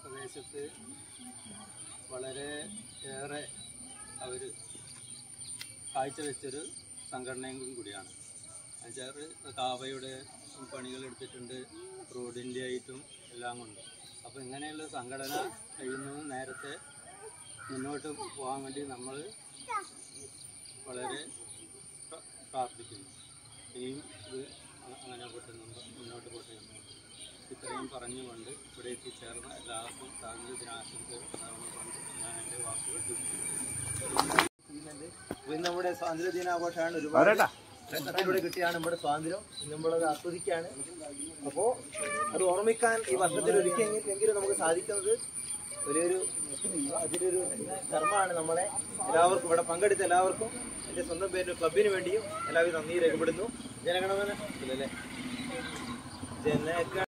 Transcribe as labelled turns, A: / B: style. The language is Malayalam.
A: പ്രദേശത്ത് വളരെ ഏറെ അവർ കാഴ്ചവെച്ചൊരു സംഘടനയും കൂടിയാണ് എന്നുവെച്ചാൽ കാവയുടെ പണികൾ എടുത്തിട്ടുണ്ട് റോഡിൻ്റെ ആയിട്ടും എല്ലാം കൊണ്ട് അപ്പോൾ ഇങ്ങനെയുള്ള സംഘടന കഴിയുന്നത് നേരത്തെ മുന്നോട്ട് പോകാൻ വേണ്ടി നമ്മൾ വളരെ പ്ര- പ്രാർത്ഥിക്കുന്നു ഇനിയും ഇത് അ- അങ്ങനെ പോട്ടെ എന്ന് മുന്നോട്ട് പോട്ടെ എന്ന് ഇത്രയും പറഞ്ഞുകൊണ്ട് ഇവിടെ എത്തിച്ചേർന്ന എല്ലാവർക്കും സ്വാതന്ത്ര്യ ദിനാശംസകൾ നേർന്നുകൊണ്ട് ഞാൻ എൻ്റെ വാക്കുകൾ ചുരുക്കുന്നു.
B: ഇന്ന് നമ്മുടെ സ്വാതന്ത്ര്യ ദിനാഘോഷമാണ് ഒരുപാട് പ്രയത്നത്തിലൂടെ കിട്ടിയാണ് നമ്മുടെ സ്വാതന്ത്ര്യം ഇന്ന് നമ്മളത് ആസ്വദിക്കുകയാണ് അപ്പോ അത് ഓർമ്മിക്കാൻ ഈ വർഷത്തിൽ ഒരിക്കലെങ്കിലും നമുക്ക് സാധിക്കുന്നത് വലിയൊരു അതിലൊരു കർമ്മമാണ് നമ്മളെ എല്ലാവർക്കും ഇവിടെ പങ്കെടുത്ത എല്ലാവർക്കും എൻ്റെ സ്വന്തം പേരിൽ ക്ലബിന് വേണ്ടിയും എല്ലാവരും നന്ദി രേഖപ്പെടുന്നു ജനഗണമന ഇല്ലല്ലേ ജനഗ